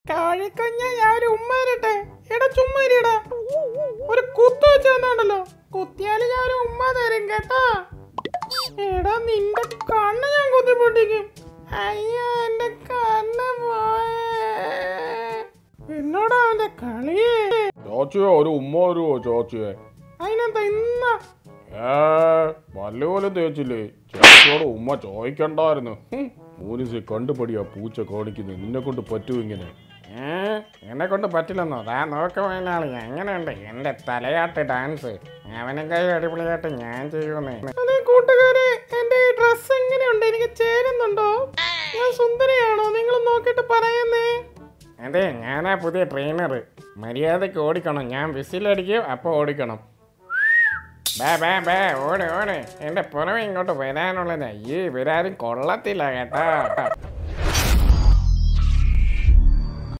കാഴിക്കഞ്ഞ ഞാൻ ഒരു ഉമ്മ തരട്ടെ എടാ ചുമ്മാ ഇരിയെടാ. ഒരു കുത്തു വെച്ച് തന്നാണ്ടല്ലോ കുത്തിയാല് ഞാൻ ഒരു ഉമ്മ തരും കേട്ടാ എടാ നിന്റെ കണ്ണ് ഞാൻ കുത്തി പൊട്ടിക്കും അയ്യോ എന്റെ കണ്ണ് പോയേ എന്നോടാ അവന്റെ കളിയേ ചാച്ചിയെ ഒരു ഉമ്മ വരുവോ ചാച്ചിയെ അതിനെന്താ ഇന്ന ഏ പല്ല് പോലും തേച്ചില്ലേ ചേച്ചിയോട് ഉമ്മ ചോദിക്കണ്ടായിരുന്നു ഹും, മൂന്നിസി കണ്ടുപടിയാ പൂച്ച കാണിക്കുന്നത് നിന്നെ കൊണ്ട് പറ്റൂ ഇങ്ങനെ എന്നെ കൊണ്ട് പറ്റില്ലെന്നോ ദാ നോക്കുവാനാളി എങ്ങനെയുണ്ട് എന്റെ തലയാട്ട് ഡാൻസ് അവനൊക്കെ അടിപൊളിയായിട്ട് ഞാൻ ചെയ്യുന്നേ അതെ കൂട്ടുകാരെ എന്റെ ഈ ഡ്രസ് എങ്ങനെയുണ്ട് എനിക്ക് ചേരുന്നുണ്ടോ ഞാൻ സുന്ദരിയാണോ നിങ്ങൾ നോക്കിട്ട് പറയുന്നേ അതെ ഞാനാ പുതിയ ട്രെയിനർ മര്യാദയ്ക്ക് ഓടിക്കണം ഞാൻ വിസിലടിക്കും അപ്പോൾ ഓടിക്കണം ബേ ബേ ബേ ഓട് ഓട് എൻ്റെ പുറമെ ഇങ്ങോട്ട് വരാനുള്ളത് ഈ വരാരും കൊള്ളത്തില്ല കേട്ടാ